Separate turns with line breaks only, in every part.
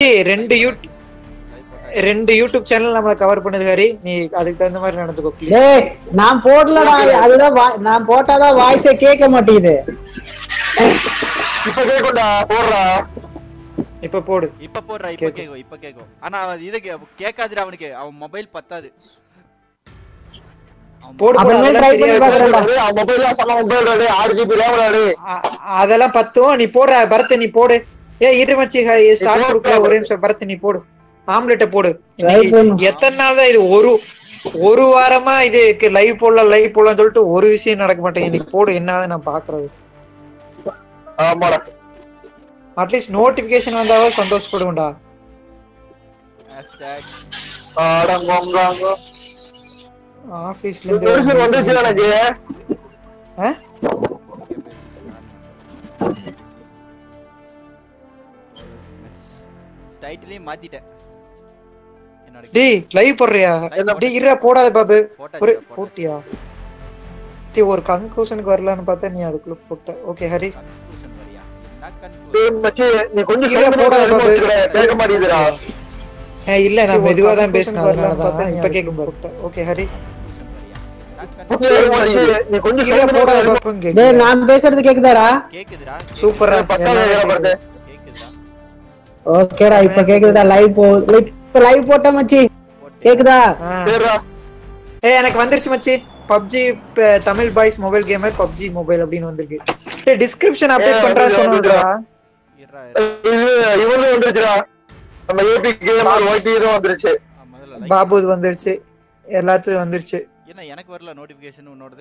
மச்சி ரெண்டு யூ ரெண்டு யூடியூப் சேனல் நம்மள கவர் பண்ணுது ஹரி நீ அதுக்கு தகுந்த மாதிரி நடந்துக்கோ ப்ளீஸ்
டேய் நான் போடலடா அதுதான் வா- நான் போட்டாதான் வாய்ஸே கேட்க மாட்டேங்குது
இப்ப கேக்கும்டா போடுறா
இப்ப போடு
இப்ப போடுறா இப்ப கேக்கும் இப்ப கேக்கும் ஆனா அவன் இது கே- கேட்காதுடா அவனுக்கு அவன் மொபைல் பத்தாது அவன்
போடு போடு
அப்புறமே
அதெல்லாம்
try
சரியா
பண்ணி
இருக்கும்.
பார்க்கறேன்டா.
டேய், அவன் மொபைல் செம்ம மொபைல் டேய் ஆறு ஜிபி ரேம் டேய்
அ- அதெல்லாம் பத்தும் நீ போடுற பரத் நீ போடு ஏ இரு மச்சி ஸ்டார்ட்
போடு,
கொடுக்கல ஒரே நிமிஷம் பரத் நீ போடு ஆம்லெட்ட போடு
Try
இன்னைக்கு
பண்ணு.
எத்தனை நாள் தான் இது ஒரு ஒரு வாரமா இது லைவ் போடலாம் லைவ் போடலாம் சொல்லிட்டு ஒரு விஷயம் நடக்க மாட்டேங்குது இன்னைக்கு போடு என்னதான் நான் பாக்குறது
ஆமாடா
அட்லீஸ்ட் நோட்டிபிகேஷன் வந்தாவே சந்தோஷப்படுவேன்டா
hashtag
ஆடங்கோங்காங்க
ஆபீஸ்ல
பெருசு வந்துச்சு எனக்கு
ஆ?
டைட்டிலே மாத்திட்டேன் என்னோட
டேய் லைவ் போடுறியா டேய் இருடா போடாத பாபு
போட்டாச்சு,
ஒரு
போட்டாச்சு.
போட்டியா டேய் ஒரு கன்க்ளூஷனுக்கு வரலான்னு பார்த்தா நீ அதுக்குள்ள போட்ட ஓகே ஹரி
Conclusion வரியா? என்ன conclusion?
டேய் மச்சி நீ கொஞ்சம்
கீழே
சவுண்ட்
போடாத
போடாத
பாபு.
கேட்க மாட்டேங்குதுடா
ஏய், இல்ல நான்
ஒரு
மெதுவா தான்
conclusion
பேசினேன்
வரலான்னு
அதனால
பார்த்தா
தான்
நீ
இப்ப
அதுக்குள்ள
கேக்கும் போட்ட ஓகே ஹரி
Conclusion வரியா? என்ன conclusion?
டேய் மச்சி நீ கொஞ்சம்
கீழே
சவுண்ட்
போடாத
போடாத
பாப்புன்னு
டேய்
கேக்குது
நான் பேசுறது கேக்குதாடா
கேக்குதுடா
சூப்பரா
பத்தாத கேட்கப்படுது
கேக்குதுடா
ஓகேடா இப்ப கேக்குதுடா லைவ் போ இப்ப லைவ் போட்ட மச்சி கேக்குதா
சரிடா
ஏய் எனக்கு வந்துருச்சு மச்சி PUBG Tamil boys mobile gamer PUBG mobile அப்படின்னு வந்திருக்கு டேய் டிஸ்கிரிப்ஷன் அப்டேட்
ஏய்,
பண்றா
வந்துருச்சு,
சொன்னடா
இருடா, இருடா.
இது இவனும் வந்துருச்சுடா நம்ம ஏபி கேமர் ஒய்டி இதுவும் வந்துருச்சு
ஆ, முதல்ல like.
பாபு இது வந்துருச்சு எல்லாத்துக்கும் வந்துருச்சு
என்ன எனக்கு வரல நோட்டிபிகேஷன் உன்னோடது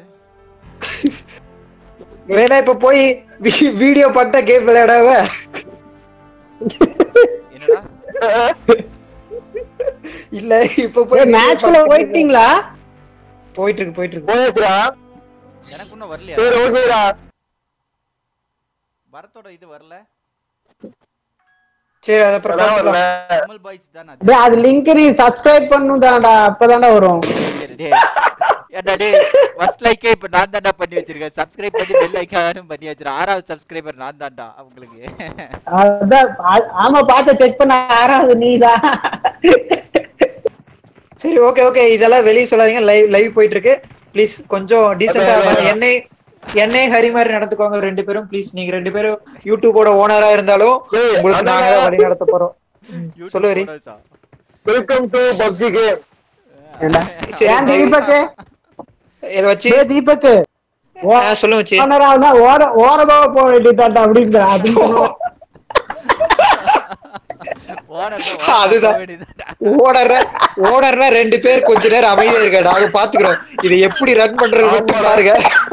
வேணா இப்ப போய் வீடியோ பார்த்தா கேம் விளையாடாவ
என்னடா
இல்ல இப்ப போய்
ஏய் மேட்ச் குள்ள போயிட்டீங்களா
போயிட்டு இருக்கு போயிட்டு இருக்கு
போயாச்சுடா
எனக்கு இன்னும் வரலையா
சரி ஓகேடா
பரத்தோட இது வரல
சரி அது அப்புறம்
அதான்
பார்த்துக்கலாம்.
வரல
தமிழ் பாய்ஸ் தானே அது
டேய் அது லிங்க் நீ சப்ஸ்கிரைப் பண்ணணும் தானடா அப்பதான்டா வரும்
டேய், ஏன்டா டேய் ஃபர்ஸ்ட் லைக்கே இப்ப நான் தான்டா பண்ணி வச்சிருக்கேன் சப்ஸ்கிரைப் பண்ணி பெல் ஐகானும் பண்ணி வச்சிருக்கேன் ஆறாவது சப்ஸ்கிரைபர் நான் தான்டா அவங்களுக்கு
அதான் ஆ- ஆமா பார்த்து செக் பண்ண ஆறாவது நீதான்
சரி ஓகே ஓகே இதெல்லாம் வெளிய சொல்லாதீங்க லைவ் லைவ் போயிட்டு இருக்கு ப்ளீஸ் கொஞ்சம் டீசெண்டா
அதான், அதான்.
என்னை என்னை ஹரி மாதிரி நடந்துக்கோங்க ரெண்டு பேரும் ப்ளீஸ் நீங்க ரெண்டு பேரும் யூடியூபோட ஓனரா இருந்தாலும்
ஏய்,
உங்களுக்கு
அதான்.
நாங்க தான் வழி நடத்த போறோம் ம், சொல்லு ஹரி
போனஸா?
வெல்கம் டு பப்ஜி கேம்
ஏண்டா?
சரி,
ஏன் தீபக்
இதை வச்சு
டேய் தீபக்
ஆ, சொல்லு வச்சு
ஓனரா ஓர ஓரமா போக வேண்டியதாண்டா அப்படின்னு அப்படின்னு சொன்னான்.
ஓனர் தான்
அதுதான்.
போக வேண்டியதுதான்டா.
ஓடர்ற ஓடர்ற ரெண்டு பேர் கொஞ்ச நேரம் அமைதியா இருக்க நாங்க பாத்துக்கிறோம் இதை எப்படி ரன் பண்றது பாருங்க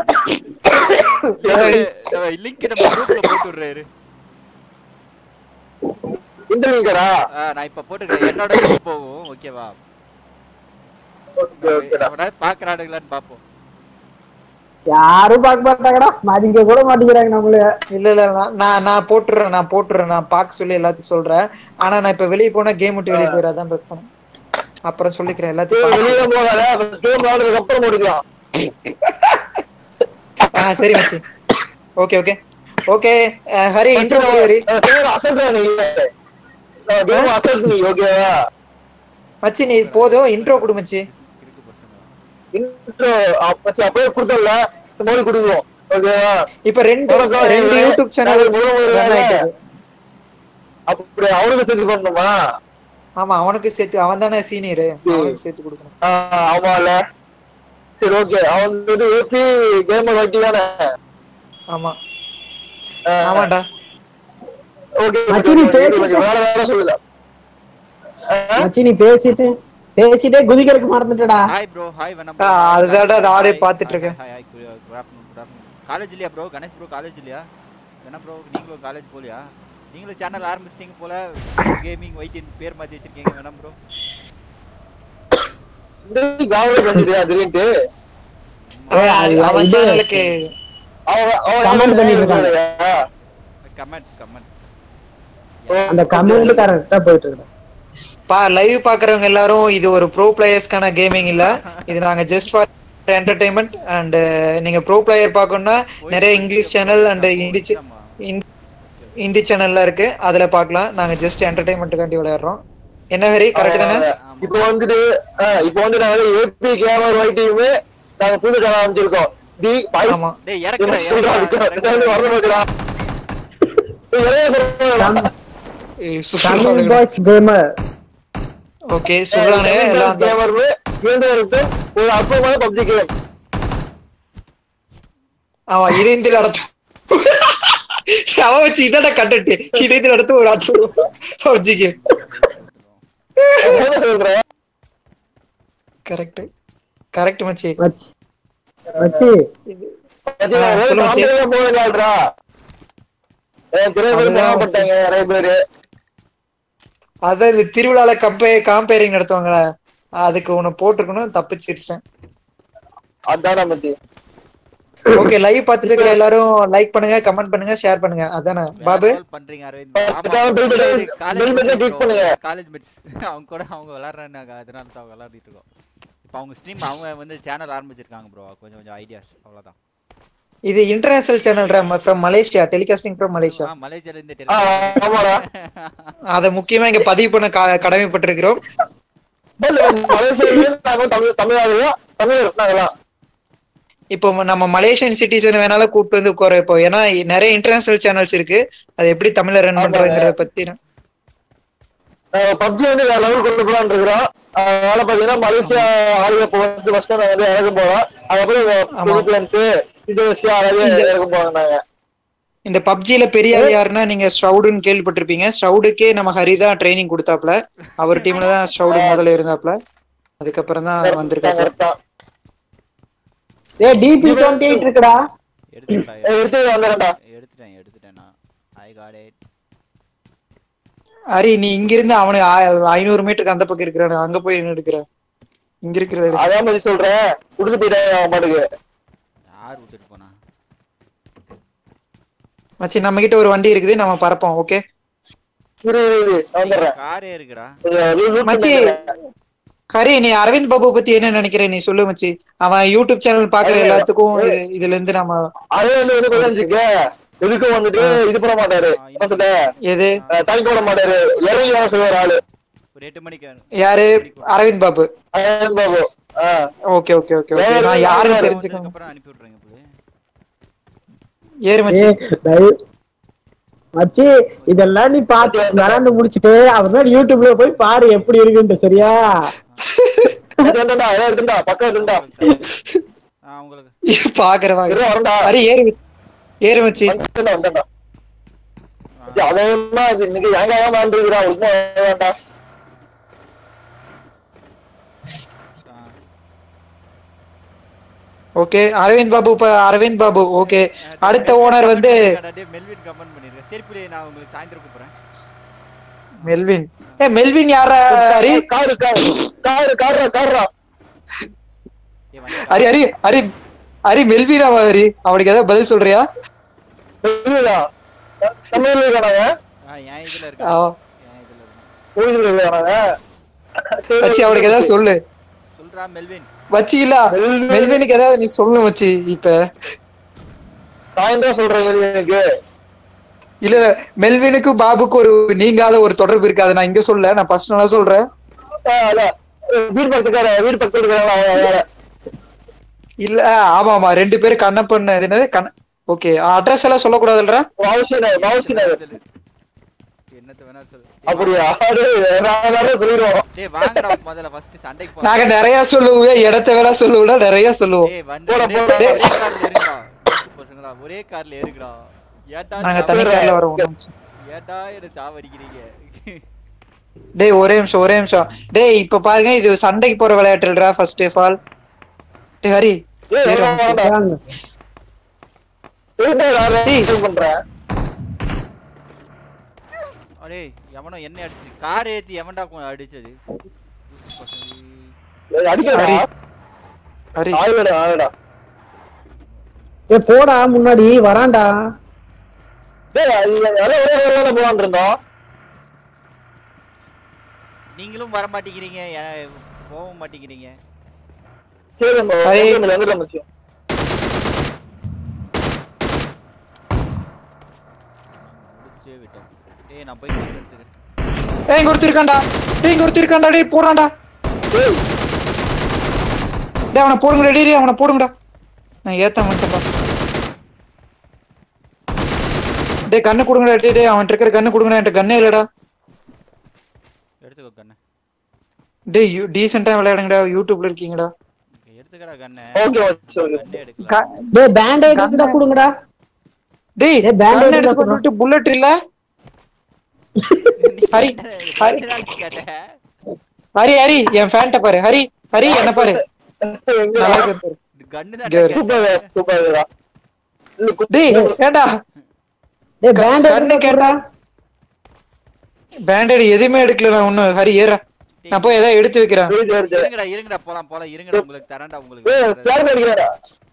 நம்ம லிங்க் நம்ம குரூப்ல போட்டு விடுறாரு
இன்டர்வியூக்கரா
நான் இப்ப போட்டுக்கிறேன் என்னோட link போகும் ஓகேவா
ஓகே ஓகேடா
பாக்குறானுங்களான்னு பாப்போம்
யாரும் பார்க்க மாட்டாங்கடா மதிக்க கூட மாட்டேங்கிறாங்க நம்மள
இல்ல இல்ல நான் நான் நான் போட்டுறேன் நான் போட்டுறேன் நான் பாக்க சொல்லி எல்லாத்துக்கும் சொல்றேன் ஆனா நான் இப்ப வெளிய போனா கேம் விட்டு வெளிய போயிடாதான் பிரச்சனை அப்புறம் சொல்லிக்கிறேன்
சரி,
எல்லாத்தையும்
வெளியில போகாத கேம் ஆடுறதுக்கு அப்புறம் முடிக்கலாம்
ஆ சரி மச்சி okay okay okay Hari intro Hari
பேர் அசட்ரா நீ கேம் அசட் நீ ஓகேவா
மச்சி நீ போதும் இன்ட்ரோ கொடு மச்சி
இருக்கு பசங்க
இன்ட்ரோ அப்ப அப்படியே கொடுத்தல இந்த மாதிரி கொடுக்குறோம் ஓகேவா
இப்ப ரெண்டு
உனக்கு
ரெண்டு
வேலை,
யூடியூப் சேனல்
அது முதல் ஒரு
ரன்
வேலை.
ஆயிட்டு இருக்கு.
அப்படி அவனுக்கு செஞ்சு பண்ணணுமா
ஆமா அவனுக்கு சேர்த்து அவன் தானே சீனியர் அவனுக்கு சேர்த்து கொடுக்கணும்
ஆஹ் ஆமால சரி ஓகே அவன் வந்து ஏபி கேமர் வட்டி தானே
ஆமா ஆமாண்டா
ஓகே
மச்சி, நீ பேசிட்டு-
வேற வேற சொல்லுதா
மச்சி நீ பேசிட்டு பேசிட்டே குதிக்கிறதுக்கு மறந்துட்டடா
ஹாய் ப்ரோ ஹாய் வணக்கம்
ஆ, அதுதான்டா நானே பாத்துட்டு இருக்கேன்.
Hi hi good afternoon good afternoon college இல்லையா ப்ரோ கணேஷ் ப்ரோ காலேஜ் இல்லையா என்ன ப்ரோ நீங்களும் காலேஜ் போலியா நீங்களும் சேனல் ஆரம்பிச்சிட்டீங்க போல கேமிங் ஒயிட்டின் பேர் மாத்தி வச்சிருக்கீங்க வேணாம் ப்ரோ
காவல் பண்ணிட்டியா திடீர்னு
அவன்
அது-
அவன்
இது-
சேனலுக்கு
அவன் அவன்
Comment பண்ணிட்டு இருக்காங்க.
கமெண்ட் கமெண்ட்ஸ்
அந்த கமெண்ட் கரெக்டா போயிட்டு இருக்கு
பா லைவ் பாக்குறவங்க எல்லாரும் இது ஒரு ப்ரோ பிளேயர்ஸ்க்கான கேமிங் இல்ல இது நாங்க ஜஸ்ட் ஃபார் என்டர்டைன்மெண்ட் அண்ட் நீங்க ப்ரோ பிளேயர் பார்க்கணும்னா நிறைய English channel and Hindi Hindi சேனல்ல இருக்கு அதுல பார்க்கலாம் நாங்க ஜஸ்ட் என்டர்டைன்மெண்ட்டுக்காண்டி விளையாடுறோம் என்ன ஹரி கரெக்ட் தானே
இப்போ வந்துட்டு ஆஹ் இப்போ வந்து நாங்க ஏபி கேமர் ஒய் டீம் நாங்க புது சேனல் ஆரம்பிச்சிருக்கோம் தி பாய்ஸ்
ஆமா.
டேய் இறக்குற இறக்குற
தமிழ் பாய்ஸ் கேமர்
ஓகே சொல்றானுங்க எல்லாம் அந்த-
ஒரு அற்புதமான பப்ஜி கேம்
ஆமா இணைந்து நடத்தும் அவ வச்சு இதோட கண்டட்டு இணைந்து நடத்தும் ஒரு அற்புதம் பப்ஜி கேம்
சொல்றேன்
கரெக்ட் கரெக்ட் மச்சி
மச்சி மச்சி
சொல்லு மச்சி.
போகிறாள்ரா நிறைய பேர்
அதுதான்
தேவைப்பட்டாங்க நிறைய பேரு
அதான் இந்த திருவிழால கம்பே காம்பேரிங் நடத்துவாங்களே அதுக்கு உன்னை போட்டிருக்கணும் தப்பிச்சிருச்சேன்
அதான் மச்சி
ஓகே லைவ் பார்த்துட்டு இருக்கிற எல்லாரும் லைக் பண்ணுங்க கமெண்ட் பண்ணுங்க ஷேர் பண்ணுங்க அதானே பாபு
வேற level பண்றீங்க அரவிந்த்
அதுக்காக bill button- bill button click பண்ணுங்க.
காலேஜ் மேட்ஸ் அவங்க கூட அவங்க விளையாடுறாங்க அதனால தான் விளையாடிட்டு இருக்கோம் இப்போ அவங்க ஸ்ட்ரீம் அவங்க வந்து சேனல் ஆரம்பிச்சிருக்காங்க ப்ரோ கொஞ்சம் கொஞ்சம் ஐடியாஸ் அவ்வளவுதான்
இது international channel from Malaysia telecasting from Malaysia
ஆ, மலேசியால இருந்து
ஆ, ஆமாடா
அதை முக்கியமா இங்க பதிவு பண்ண க- கடமைப்பட்டிருக்கிறோம்
பட் மலேசியாவில நாங்க தமிழ் தமிழ்நாடுல தமிழ் நாங்களாம்
இப்போ நம்ம மலேசியன் சிட்டிசன் வேணாலும் கூப்பிட்டு வந்து உட்கார இப்போ ஏன்னா நிறைய இன்டர்நேஷனல் சேனல்ஸ் இருக்கு அது எப்படி தமிழ்ல ரன்
ஆமாங்க.
பண்றதுங்கிறத பத்தி நான்
பப்ஜி வந்து வேற லெவல் கொண்டு போலான்னு இருக்கிறோம் அதனால பாத்தீங்கன்னா மலேசியா ஆளுங்க ஃபர்ஸ்ட் ஃபர்ஸ்ட் நாங்க வந்து இறக்க போறோம் அதுக்கப்புறம்
ஆமா.
பிலிப்பைன்ஸ் இந்தோனேஷியா அதாவது இறக்க போறோம் நாங்க
இந்த பப்ஜில பெரிய ஆள் யாருன்னா நீங்க ஸ்ட்ரவுடுன்னு கேள்விப்பட்டிருப்பீங்க ஸ்ட்ரவுடுக்கே நம்ம ஹரிதா ட்ரைனிங் கொடுத்தாப்ல அவர் டீம்ல தான் ஸ்ட்ரவுடு முதல்ல இருந்தாப்ல அதுக்கப்புறம் தான் வந்திருக்காப்ல
கரெக்டா
ஏய் டிபி டுவெண்ட்டி எயிட் இருக்குடா
எடுத்துட்டேன்
எடுத்து வந்துடுறேன்டா
எடுத்துட்டேன் எடுத்துட்டேன் நான் ஐ காட் இட்
ஹரி நீ இங்க இருந்து அவனுக்கு ஆ- ஐநூறு மீட்டருக்கு அந்த பக்கம் இருக்கிறானு அங்க போய் என்ன எடுக்கிற இங்க இருக்கிறத எடு.
அதான் மாதிரி சொல்றேன் விட்டுட்டு போயிட்டாங்க அவன் பாட்டுக்கு
யார் விட்டுட்டு போனா
மச்சி நம்ம கிட்ட ஒரு வண்டி இருக்குது நம்ம பறப்போம் ஓகே
இரு இரு, இரு வந்துடுறேன்
காரே இருக்குடா
கொஞ்சம் loot
மச்சி
பண்ணிடுறேன்.
ஹரி நீ அரவிந்த் பாபு பத்தி என்ன நினைக்கிற நீ சொல்லு மச்சி அவன் யூடியூப் சேனல் பாக்குற எல்லாத்துக்கும் இது- இதுல இருந்து நம்ம
அதே வந்து வந்து கொஞ்சம் வச்சுக்க எதுக்கும் வந்துட்டு இது பண்ண மாட்டாரு என்ன சொல்ல
எது
தனிக்க விட மாட்டாரு இறங்கி வேலை செய்வார் ஆளு
ஒரு எட்டு மணிக்கு
யாரு அரவிந்த் பாபு
அதான் பாபு ஆ.
ஓகே ஓகே ஓகே ஓகே நான் யாருன்னு தெரிஞ்சுக்கணும்
அப்புறம் அனுப்பி விட்றேங்க போய்
ஏறு மச்சி
ஏய், தயவு- மச்சி இதெல்லாம் நீ பாத்து விளாண்டு முடிச்சிட்டு அப்புறம் யூடியூப்ல போய் பாரு எப்படி இருக்குன்ட்டு சரியா
அது வந்துடா, அதான் எடுத்துடா, பக்கம் எடுத்துடா.
ஆ உங்களுக்கு
பாக்குறவாங்க
இரு, வரேன்டா.
ஹரி ஏறு மச்சி ஏறு மச்சி
வந்துடா, வந்துடா. ஏய், அவன்மா இது இன்னைக்கு ஏங்க ஏன் வாழ்ந்துருக்கிறான்? உண்மை வேண்டாம்.
ஆ.
ஓகே அரவிந்த் பாபு இப்ப அரவிந்த் பாபு ஓகே அடுத்த ஓனர் வந்து
டேய், மெல்வின் கமெண்ட் பண்ணிருக்கேன் சரி புள்ளி நான் உங்களுக்கு சாயந்தரம் கூப்பிடுறேன்
மெல்வின் ஏ மெல்வின் யாரா ஹரி
காரு, காரு, காரு, காருடா, காருடா.
ஏய், வந்து-
ஹரி ஹரி ஹரி ஹரி மெல்வின் அவன் ஹரி அவனுக்கு ஏதாவது பதில் சொல்றியா
இல்லையா? தமிழ்ல இருக்கானாங்க?
ஆ, என் இதுல இருக்கு
ஆ,
என் இதுல இருக்கு
ஊழியர்கள் இருக்கானாங்க? சரி,
மச்சி அவனுக்கு ஏதாவது சொல்லு
சொல்றா மெல்வின்
மச்சி இல்ல
மெல்வின்.
மெல்வினுக்கு ஏதாவது நீ சொல்லணும் மச்சி இப்ப
சாயந்தரம் சொல்றேன் வெளிய எனக்கு.
இல்ல இல்ல, மெல்வினுக்கும் பாபுக்கு ஒரு நீங்காத ஒரு தொடர்பு இருக்கு அதை நான் இங்க சொல்ல நான் பர்சனலா சொல்றேன்
ஆ, அதான். வீடு பக்கத்துக்கார வீடு பக்கத்துல இருக்காங்களா அவங்க வேற.
இல்ல ஆமா ஆமா ரெண்டு பேரும் கண்ணப்பன் இது என்னது கண்ண ஓகே அட்ரஸ் எல்லாம் சொல்லக்கூடாதுல்ற
மவுசி நகர், மவுசி நகர்.
என்னத்த வேணா சொல்லு
அப்படியா அது நான் வேற சொல்லிடுவோம்
டேய் வாங்கடா முதல்ல ஃபர்ஸ்ட் சண்டைக்கு போ
நாங்க நிறைய சொல்லுவோம் இடத்த வேற சொல்லுவோம் நிறைய சொல்லுவோம்
டேய் வந்து
போடா,
டேய்,
போடா.
ஒரே கார்ல ஏறுங்கடா பசங்களா ஒரே கார்ல ஏறுங்கடா ஏட்டா
நாங்க
சாவ-
தனி கார்ல வருவோம்
ஏட்டா என்ன சாவடிக்கிறீங்க
டேய் ஒரே நிமிஷம் ஒரே நிமிஷம் டேய் இப்ப பாருங்க இது சண்டைக்கு போற விளையாட்டுல்ரா ஃபர்ஸ்ட் ஆஃப் ஆல் டேய் ஹரி
ஏய்,
ஏறு
வேண்டாம்,
மச்சி.
வேண்டாம்.
வாங்க.
வீட்டுல யாரை call பண்றேன்
அடே எவனோ என்ன அடிச்சு கார் ஏத்தி எவன்டா கொ- அடிச்சது
ஏய், அடிக்காதடா.
ஹரி ஹரி
ஆளுடா, ஆளுடா.
ஏய் போடா முன்னாடி வரான்டா
டேய், அது யாரோ ஒரே ஒரு வேலை போலான்னு இருந்தோம்.
நீங்களும் வர மாட்டேங்கிறீங்க எ- போகவும் மாட்டேங்கிறீங்க
சரி, நம்ம
ஹரி.
வந்துடலாம், வந்துடலாம் மச்சி.
முடிச்சு விட்டோம் டேய் நான் போய் கன் எடுத்துக்கிறேன்
ஏய் இங்க ஒருத்தர் இருக்கான்டா டேய் இங்க ஒருத்தர் இருக்கான்டா டேய் போறான்டா டேய் அவனை போடுங்கடா டேய் டேய், அவனை போடுங்கடா நான் ஏத்த மாட்டேன்டா டேய் கண்ணு கொடுங்கடா டேய் டேய் அவன்கிட்ட இருக்கிற கண்ணு கொடுங்கடா என்கிட்ட கண்ணே இல்லடா
எடுத்துக்கோ கண்ணு
டேய் டீசெண்டா விளையாடுங்கடா யூடியூப்ல இருக்கீங்கடா
எடுத்துக்கடா கண்ணு
ஓகே ஓகே ஓகே
கண்ணே எடுக்கல
க-
டேய் பேண்டேஜ் இருந்தா கொடுங்கடா
டேய்
ஏய், bandage
கண்ணு
இருந்தா
எடுத்து போட்டுட்டு புல்லட் இல்ல ஹரி, ஹரி.
கேட்ட
ஹரி ஹரி என் ஃபேன்ட்ட பாரு ஹரி ஹரி என்ன பாரு நல்லா இருக்கு பாரு.
கண்ணு
இங்க இரு.
சூப்பர் சூப்பர்
டேய் ஏண்டா
டேய் பேண்டேஜ்
கண்ணு
இருந்தா
கேட்டா
கொடுடா
பேண்டேட் எதுவுமே எடுக்கல நான் ஒண்ணு ஹரி ஏறா நான் போய் ஏதாவது எடுத்து வைக்கிறேன்
இருங்கடா இருங்கடா போலாம் போலாம் இருங்கடா உங்களுக்கு தரேன்டா உங்களுக்கு
யார் அடிக்கிறாரா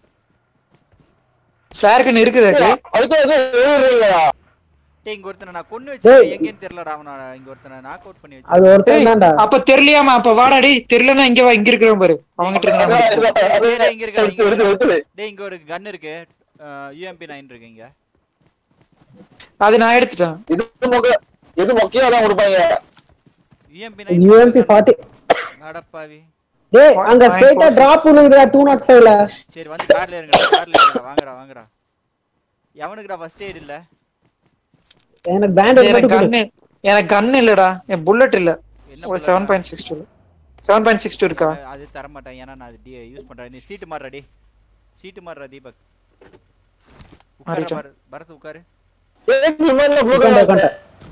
ஃபிளார் கன் இருக்குதா டேய்
அதுக்கு எழுதுறீங்களா
டேய் இங்க ஒருத்தனை நான் கொன்னு வச்சிருக்கேன் எங்கன்னு தெரியலடா அவன இங்க ஒருத்தனை நாக் அவுட் பண்ணி
அது
வச்சிருக்கேன்
ஒருத்தன்
டேய்,
தான்டா
அப்ப தெரியலையாமா அப்ப வாடா டேய் தெரியலனா இங்க வா இங்க இருக்கிறவன் பாரு அவங்கிட்ட இருக்கு
டேய், இங்க இருக்கா, இங்க
எடுத்து
இருக்கா.
எடுத்து
டேய் இங்க ஒரு கன் இருக்கு யூஎம்பி நைன் இருக்கு இங்க
அது நான் எடுத்துட்டேன்
இது மொக்க இது மொக்கையா தான் கொடுப்பாங்க
யூஎம்பி நைன்
யூஎம்பி ஃபார்ட்டி
அடப்பாவி
டேய் அங்க ஸ்ட்ரைட்டா டிராப் பண்ணுங்கடா டூ நாட் ஃபைவ்ல
சரி வந்து கார்ல இருங்கடா கார்ல இருங்கடா வாங்கடா வாங்கடா எவனுக்குடா ஃபர்ஸ்ட் எய்ட் இல்ல
எனக்கு பேண்டேஜ்
எனக்கு
மட்டும் கொடு.
கண்ணு எனக்கு கன் இல்லடா என் புல்லட் இல்ல
என்ன
ஒரு
bullet
செவன்
ஆ?
Point six two seven point six two இருக்கா
அஹ், அது தர மாட்டேன் ஏன்னா நான் அது யூஸ் பண்றேன் நீ சீட்டு மாறுறா டேய் சீட்டு மாறுறா தீபக் உட்காரு
மாறிட்டேன்.
பரத், பரத் உட்காரு
ப்ளூ
உட்கார்ந்து, உட்கார்ந்து.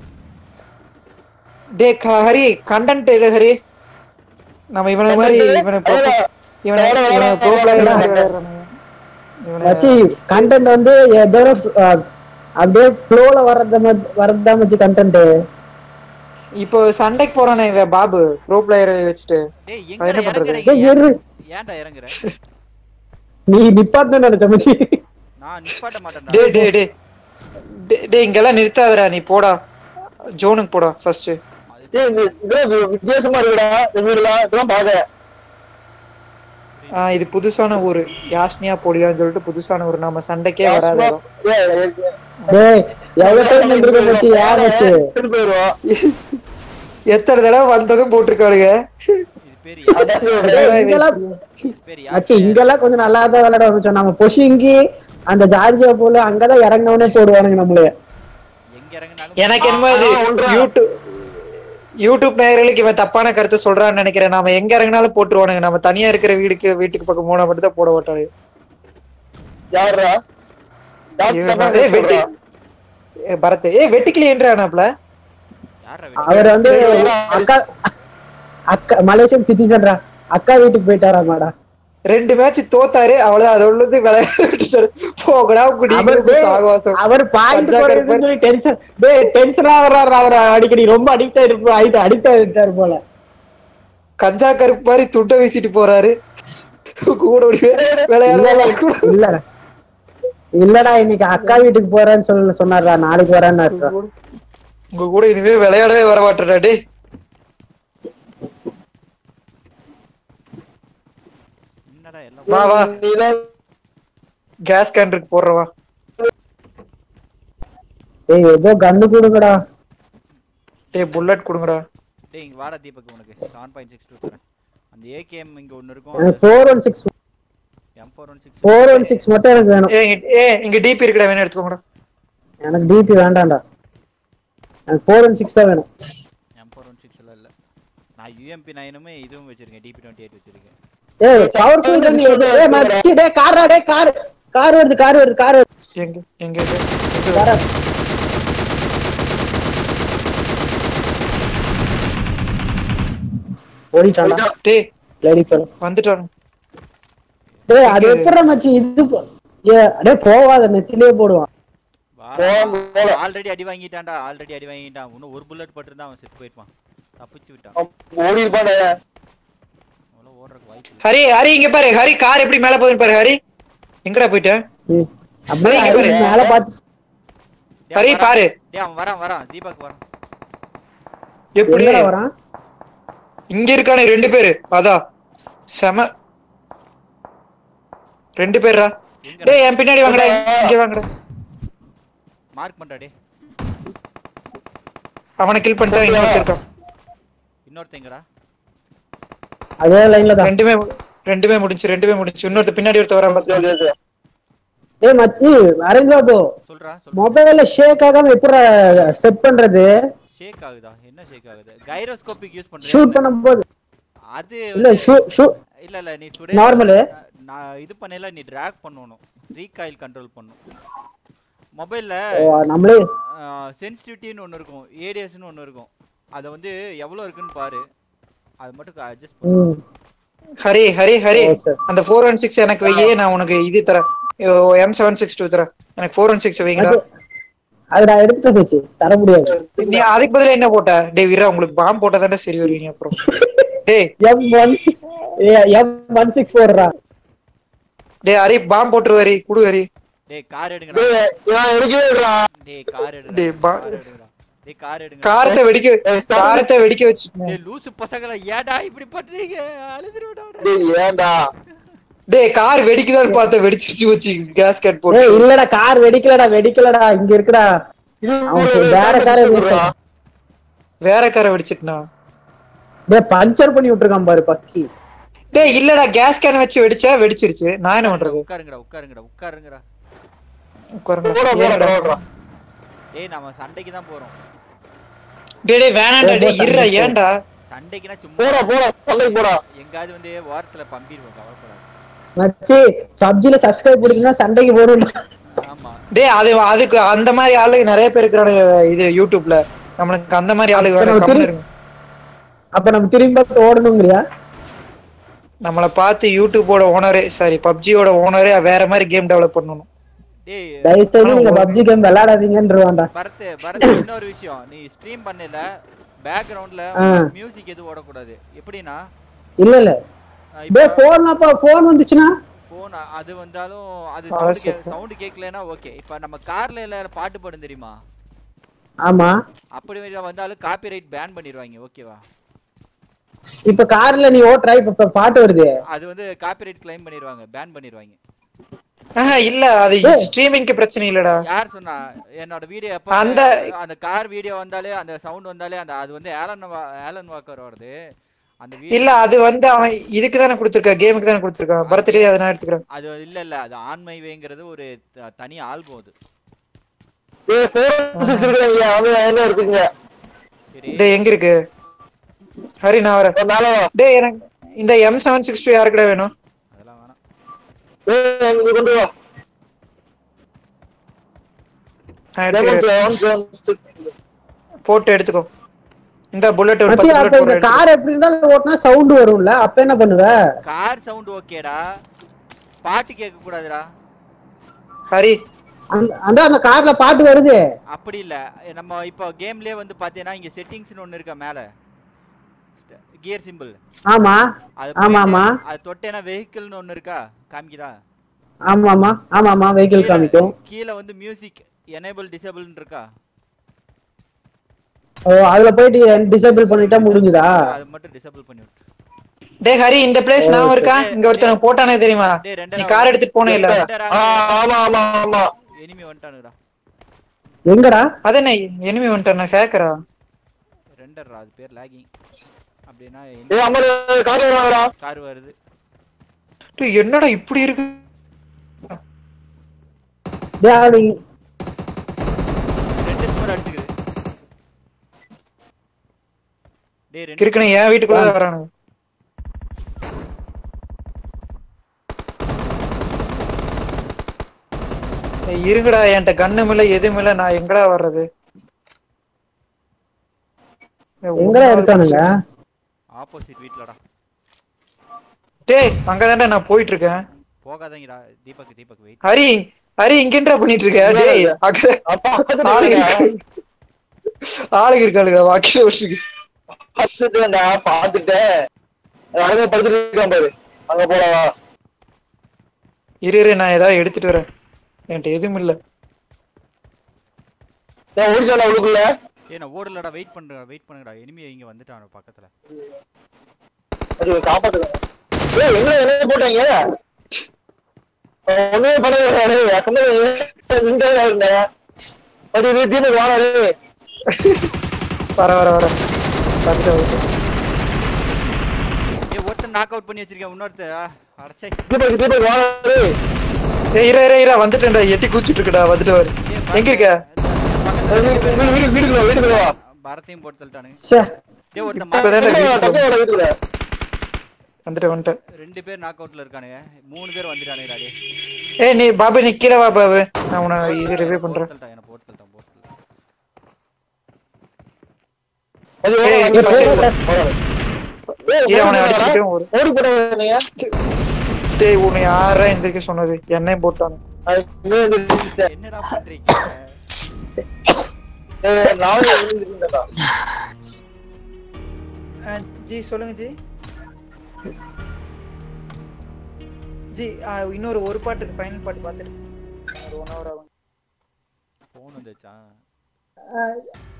டேய் க- ஹரி கண்டென்ட் இல்ல ஹரி நம்ம இவனை மாதிரி இவனை profes- இவனை இவனை ப்ரோ பிளேயர்
மச்சி கண்டென்ட் வந்து ஏதோ அஹ், அப்படியே ஃப்ளோல வர்றத மத்- வர்றதா மச்சி கண்டென்ட்
இப்போ சண்டைக்கு போறானே இவன் பாபு ப்ரோ பிளேயரை வச்சுட்டு
டேய்
அது என்ன
எங்கடா
பண்றது?
இறங்குறீங்க
டேய் இரு
ஏன்டா இறங்குற
நீ நிப்பாட்டு நினைச்ச மச்சி
நான் நிப்பாட்ட மாட்டேன்டா
டேய் டேய் டேய் டேய், டேய் இங்கெல்லாம் நிறுத்தாதடா நீ போடா ஜோனுக்கு போடா ஃபர்ஸ்ட்
இதெல்லாம் வித்தியாசமா இருக்குடா இந்த வீடுலாம் இதெல்லாம் பாக்க
இது புதுசான ஊரு யாஸ்னியா போலியான்னு சொல்லிட்டு புதுசான ஊரு நம்ம சண்டைக்கே வராத இடம்.
டேய் எவ்வளவு டைம் வந்திருக்க மச்சி யார் மச்சி
திருப்பி போயிடுவோம்
எத்தனை தடவை வந்ததும் போட்டிருக்காளுங்க
இது பேர் யார்
டேய், இங்கெல்லாம்
இது பேர்
மச்சி
யார்
இங்கெல்லாம் கொஞ்சம் நல்லா தான் விளையாட ஆரம்பிச்சோம் நம்ம பொஷிங்கி அந்த ஜார்ஜியா போல அங்கதான் இறங்கினவனே போடுவானுங்க நம்மள
எங்க இறங்குனாலும்
எனக்கு என்னமோ இது
ஆ, ஒன்றா.
யூடியூப் யூடியூப் நேயர்களுக்கு இவன் தப்பான கருத்து சொல்றான்னு நினைக்கிறேன் நாம எங்க இறங்கினாலும் போட்டுருவானுங்க நம்ம தனியா இருக்கிற வீடுக்கு வீட்டுக்கு பக்கம் போனா மட்டும் தான் போட மாட்டாங்க
யாருடா யார்
இவன்
சொன்னா
ஏய், வெட்டி ஏ, பரத் ஏ வெட்டிக்கலையேன்றானாப்ல
யாரா
அவர் வந்து அக்கா அக்கா மலேசியன் சிட்டிசன்ரா அக்கா வீட்டுக்கு போயிட்டாராமாடா
ரெண்டு மேட்ச் தோத்தாரு அவ்வளவுதான் அது உள்ளது விளையாட்டு போகடா குடி
அவர் டேய்,
சாகவாசம்
அவர் பாயிண்ட்
பஞ்சா
போறதுன்னு சொல்லி டென்ஷன் டேய் டென்ஷனா வர்றாரு அவர் அடிக்கடி ரொம்ப அடிக்ட் ஆயிருப்போம் ஆயிட்டு அடிக்ட் ஆயிட்டாரு போல
கஞ்சா கருப்பு மாதிரி துட்டை வீசிட்டு போறாரு கூட விளையாட கூட
இல்லடா இல்லடா இன்னைக்கு அக்கா வீட்டுக்கு போறேன்னு சொல்லி சொன்னாரா நாளைக்கு வரேன்னு
உங்க கூட இனிமே விளையாடவே வர மாட்டேடா டேய்
என்னடா எல்லாம்
வா வா
நீதான்
கேஸ் கேண்டருக்கு போடுறவா
ஏய் ஏதோ கண்ணு கொடுங்கடா
டேய் புல்லட் கொடுங்கடா
டேய் இங்க வாடா தீபக் உனக்கு செவன் பாயிண்ட் சிக்ஸ் டூ தரேன் அந்த ஏகேஎம் இங்க ஒன்னு இருக்கும்
எனக்கு four one six
M four one six
four one six மட்டும் எனக்கு வேணும்
ஏ இங்க- ஏ இங்க டிபி இருக்குடா வேணும் எடுத்துக்கோங்கடா
எனக்கு டிபி வேண்டாம்டா எனக்கு ஃபோர் ஒன் சிக்ஸ் தான் வேணும்
எம் ஃபோர் ஒன் சிக்ஸ் எல்லாம் இல்ல நான் யூஎம்பி நைனுமே இதுவும் வச்சிருக்கேன் டிபி டுவெண்ட்டி எயிட் வச்சிருக்கேன்
ஏய் பவர்ஃபுல் கன் ஏய் மச்சி டேய் கார்டா டேய் கார் கார் வருது கார் வருது கார் வருது
எங்க எங்க எங்க? எங்க
கார் ஓடிட்டான்டா
டேய்
லேடி பேர்
வந்துட்டானு
டேய் அது எப்படிடா மச்சி இது போ- ஏ டேய் போவாத நெத்திலே போடுவான்
ஆல்ரெடி அடி வாங்கிட்டான்டா ஆல்ரெடி அடி வாங்கிட்டான் இன்னும் ஒரு புல்லட் பட்டிருந்தா அவன் செத்து போயிருப்பான் தப்பிச்சு விட்டான்
ஓடி இருப்பானே
அவ்வளோ ஓடுறதுக்கு வாய்ப்பு இல்லை
ஹரி ஹரி இங்க பாரு ஹரி கார் எப்படி மேல போகுதுன்னு பாரு ஹரி எங்கடா போயிட்ட
ம். அப்படியே
இங்க பாரு.
ஐஸ் மேல பாத்து
டேய்,
ஹரி
அவன்
பாரு
வரான். டேய் அவன் வரான் வரான் தீபக் வரான்
எப்படி
எங்கடா வரான்
இங்க இருக்கானே ரெண்டு பேரு அதான் செம ரெண்டு பேரா
எங்க
டேய் என் பின்னாடி வாங்கடா இங்க வாங்கடா
மார்க் பண்றா டேய்
அவனை கில் பண்ணிட்டா இன்னொருத்தன் இருக்கான்
இன்னொருத்தங்கடா
அதே லைன்ல தான்
ரெண்டுமே ரெண்டுமே முடிஞ்சு ரெண்டுமே முடிஞ்சு இன்னொருத்த பின்னாடி ஒருத்த வரான் பாத்தியா?
சரி, சரி.
டேய் மச்சி அரேஞ்ச் பாபு
சொல்றா சொல்
மொபைல்ல ஷேக் ஆகாம எப்படி செட் பண்றது
ஷேக் ஆகுதா என்ன ஷேக் ஆகுது கைரோஸ்கோபிக் யூஸ்
ஷூட்
பண்றேன்
பண்ணும்போது
அது
இல்ல
வந்து-
ஷூ ஷூ
இல்ல இல்ல நீ டுடே
Normal.
நான் இது பண்ணல நீ டிராக் பண்ணணும் ரீகாயில் கண்ட்ரோல் பண்ணும் மொபைல்ல
ஓ, நம்மளே
சென்சிட்டிவிட்டின்னு ஒன்று இருக்கும் ஏடிஎஸ்னு ஒன்று இருக்கும் அதை வந்து எவ்வளோ இருக்குன்னு பாரு அது மட்டும் அட்ஜஸ்ட் பண்ணு
ம்
ஹரி ஹரி ஹரி
ஓ, சரி.
அந்த ஃபோர் ஒன் சிக்ஸ் எனக்கு வையே நான் உனக்கு இது தரேன் எம் செவன் சிக்ஸ் டூ தரேன் எனக்கு ஃபோர் ஒன் சிக்ஸ் வைங்கடா
அது அது நான் எடுத்துட்டு போச்சு தர முடியாது
நீ அதுக்கு பதிலா என்ன போட்ட டேய் வீரா உங்களுக்கு பாம்பு போட்டா தானே சரி வருவீங்க அப்புறம் டேய்
M one six M one six போடுறா
டேய் ஹரி பாம்பு போட்டுரு ஹரி குடு ஹரி
டேய் கார் எடுங்கடா
டேய், இவன் எடுக்கவே இல்லடா.
டேய் கார் எடுங்கடா
டேய், பா-
கார் எடுங்கடா டேய் கார் எடுங்க
காரத்தை வெடிக்க
ஏய், stop.
காரத்தை வெடிக்க வச்சுட்டேன்
டேய் லூசு பசங்களா ஏடா இப்படி பண்றீங்க அழுதுருடா
டேய், ஏன்டா
டேய் கார் வெடிக்குதான்னு பார்த்தா வெடிச்சிருச்சு வச்சு கேஸ் கட் போட்டு
ஏய் இல்லடா கார் வெடிக்கலடா வெடிக்கலடா இங்க இருக்குடா
இது
அவன்
ஒரு
வேற காரை
சொல்றா.
வேற காரை வெடிச்சிட்டா
டேய் பஞ்சர் பண்ணி விட்டுருக்கான் பாரு பக்கி
டேய் இல்லடா கேஸ் கேன் வச்சு வெடிச்சா வெடிச்சிருச்சு நான் என்ன பண்றது
உட்காருங்கடா உட்காருங்கடா உட்காருங்கடா
உட்காருங்க.
போடா, போடா,
ஏன்டா?
போடா.
டேய் நம்ம சண்டைக்கு தான் போறோம்
டேய் டேய் வேணாம்டா டேய் இருடா ஏன்டா
சண்டைக்குனா சும்மா
போடா போடா சண்டைக்கு போடா
எங்காவது வந்து வாரத்துல பம்பிடுவோம் கவலைப்படாது
மச்சி பப்ஜில சப்ஸ்கிரைப் பிடிக்குன்னா சண்டைக்கு போடணும்
ஆமா
டேய் அது அதுக்கு அந்த மாதிரி ஆளுங்க நிறைய பேர் இருக்கிறாங்க இது யூடியூப்ல நம்மளுக்கு அந்த மாதிரி ஆளுங்க
அப்ப
வேணும்
நம்ம
கம்முனு
திரு-
இருங்க.
அப்ப நம்ம திரும்பி பார்த்து ஓடணுங்கிறியா
நம்மள பார்த்து யூடியூபோட ஓனரே சாரி பப்ஜியோட ஓனரே வேற மாதிரி கேம் டெவலப் பண்ணணும்
டேய்
தயவு செய்து
ஆனா
நீங்க
ஒரு-
பப்ஜி கேம் விளையாடாதீங்கன்றவான்டா
பரத் பரத் இன்னொரு விஷயம் நீ ஸ்ட்ரீம் பண்ணல பேக்ரவுண்ட்ல
ஆ.
மியூசிக் எதுவும் ஓடக்கூடாது எப்படின்னா
இல்ல இல்ல
அஹ்
டேய்
இப்போ
போன் அப்ப போன் வந்துச்சுன்னா
போன் அது வந்தாலும் அது
அவ்வளவு
சவுண்ட்
சுத்தம்.
சவுண்ட் கேட்கலனா ஓகே இப்போ நம்ம கார்ல எல்லாரும் பாட்டு பாடும் தெரியுமா
ஆமா
அப்படி வந்தாலும் காப்பிரைட் பேன் பண்ணிடுவாங்க ஓகேவா
இப்ப கார்ல நீ ஓட்டுற இப்ப இப்ப பாட்டு வருது
அது வந்து காப்பிரைட் கிளைம் பண்ணிடுவாங்க பேன் பண்ணிடுவாங்க
ஆஹா இல்ல அது
டேய்.
ஸ்ட்ரீமிங்க்கு பிரச்சனை இல்லடா
யார் சொன்னா என்னோட வீடியோ எப்ப
அந்த-
அந்த கார் வீடியோ வந்தாலே அந்த சவுண்ட் வந்தாலே அந்த அது வந்து ஆலன் வா- ஆலன் வாக்கர் வருது அந்த
இல்ல
வீடியோ
அது வந்து அவன் இதுக்கு தானே கொடுத்துருக்கா கேமுக்கு தானே கொடுத்துருக்கான் பர்த்டே அதை நான் எடுத்துக்கிறேன்
அது இல்ல இல்ல அது ஆண்மை வேங்கிறது ஒரு த- தனி ஆல்பம் அது
ஏய், four six இருக்குங்க, வந்து என்ன இருக்குங்க
சரி
டேய் எங்க இருக்கு ஹரி நான் வரேன்
மேல வா.
டேய் எனக்கு இந்த எம் செவன் சிக்ஸ் டூ யாருக்குடா வேணும்
அதெல்லாம் வேணாம்
ஏய், இங்க கொண்டு வா
நான்
Lemon
எடுத்துக்கிறேன்
one seven six.
போட்டு எடுத்துக்கோ இந்த புல்லட் ஒரு
மச்சி
பத்து
அப்ப
bullet
இந்த
போட்டு
கார் எப்படி இருந்தாலும் ஓட்டினா சவுண்ட் வரும்ல அப்ப என்ன பண்ணுவ
கார் சவுண்ட் ஓகேடா பாட்டு கேட்க கூடாதுடா
ஹரி
அந்த அந்த அந்த கார்ல பாட்டு வருது
அப்படி இல்ல நம்ம இப்போ கேம்லயே வந்து பாத்தீங்கன்னா இங்க செட்டிங்ஸ்னு ஒன்னு இருக்கா மேல கியர் சிம்பிள்
ஆமா
அது
ஆமா,
போயிட்டு
ஆமா.
அது தொட்டேனா வெஹிக்கிள்னு ஒன்னு இருக்கா காமிக்குதா
ஆமா ஆமா ஆமா ஆமா வெஹிக்கிள்
கீழ-
காமிக்கும்
கீழ வந்து மியூசிக் எனேபிள் டிசேபிள்னு இருக்கா
ஓ அதுல போயிட்டு டிசேபிள் பண்ணிட்டா முடிஞ்சுதா
அது மட்டும் டிசேபிள் பண்ணி விட்டு
டேய் ஹரி இந்த பிளேஸ் நான் இருக்கா இங்க ஒருத்தன் போட்டானே தெரியுமா
டேய்
நீ
ரெண்டரா
கார் எடுத்துட்டு போனே இல்ல
ஆ, ஆமா ஆமா ஆமா
எனிமி வந்துட்டானுடா
எங்கடா
அது என்ன எனிமி வந்துட்டானா ஹேக்கரா
ரெண்டர்ரா அது பேர் லாகிங் அப்படின்னா
ஏய் அம்மா கார் வராங்கடா
கார் வருது
டேய் என்னடா இப்படி இருக்கு
டேய் அவன்
ரெண்டு ஸ்கோர் அடிச்சுக்குது டேய் ரெண்டு
கிறுக்கணும் என் வீட்டுக்குள்ள தான் வரானுங்க ஏய், இருங்கடா என்கிட்ட கண்ணும் இல்ல எதுவும் இல்ல நான் எங்கடா வர்றது ஏய்,
எங்கடா
ஒண்ணாவது
இருக்கானுங்க
ஆப்போசிட் வீட்லடா
டேய் அங்கதான்டா நான் போயிட்டு இருக்கேன்
போகாதீங்கடா தீபக் தீபக் வெயிட்
ஹரி ஹரி இங்கன்றா பண்ணிட்டு இருக்க டேய் அங்க
அப்பா
ஆளுங்க இருக்காங்க. ஆளுங்க இருக்காளுங்க வாக்கில வச்சுக்கு
பார்த்துட்டேன்டா பார்த்துட்டேன் அழகா படுத்துட்டு இருக்கான் பாரு அங்க போலவா
இரு இரு நான் ஏதாவது எடுத்துட்டு வரேன் என்கிட்ட எதுவும் இல்ல
நான் ஓடிச்சாடா உள்ளுக்குள்ள
ஏய் நான் ஓடலடா வெயிட் பண்றேன் வெயிட் பண்ணுங்கடா எனிமி இங்க வந்துட்டான் பக்கத்துல
அது காப்பாத்துங்க ஏய் எங்க என்ன போட்டாங்க ஒண்ணுமே பண்ணவே இங்க இருந்தேன் அது தீனுக்கு வாடாரு
வர வர வர பார்த்துட்டு வருது
ஏ ஒருத்தன் நாக் அவுட் பண்ணி வச்சிருக்கேன் இன்னொருத்த அடச்சை
தீபக் தீபக் வாங்க டேய்.
ஏய் இரு இரு இரு வந்துட்டேன்டா எட்டி குச்சிட்டு இருக்கடா வந்துட்டு வரு எங்க இருக்க
வீடு வீடு வீடு வீட்டுக்குள்ள வீட்டுக்குள்ள வா
பரத்தையும் போட்டு தள்ளிட்டானுங்க
ச்சே
ஏ ஒருத்தன்
இப்பதான்
மரத்துல-
வீட்டுக்கு
டக்கு வாடா வீட்டுக்குள்ள
வந்துட்டு வந்துட்டேன்
ரெண்டு பேர் நாக் அவுட்ல இருக்கானுங்க மூணு பேர் வந்துட்டானுங்க டேய்
ஏய் நீ பாபு நீ கீழே வா பாபு நான் உன்னை இது ரிவே பண்றேன்
போட்டு தள்ளிட்டான் என்ன போட்டு தள்ளிட்டான் போட்டு தள்ளிட்டான்
அது
ஏய்,
வாடா,
இங்க
வாடா,
பசங்க.
வாடா. ஏய்,
ஏய் அவனை
ஓடி
அடிச்சுட்டு
போடா.
ஒரு
ஓடி போடுங்க நீங்க
டேய் உன்னை யாரா எந்திரிக்க சொன்னது என்னையும் போட்டானு
அது இங்கே வந்து
என்னடா பண்றீங்க
ஏய், நானும் இருந்துருக்கேன்டா.
ஜி சொல்லுங்க ஜி ஜி ஆ, இன்னொரு ஒரு பாட்டு இருக்கு ஃபைனல் பாட்டு பார்த்துட்டு ஒரு ஒன் ஹவர் ஆகும்
போன் வந்துச்சா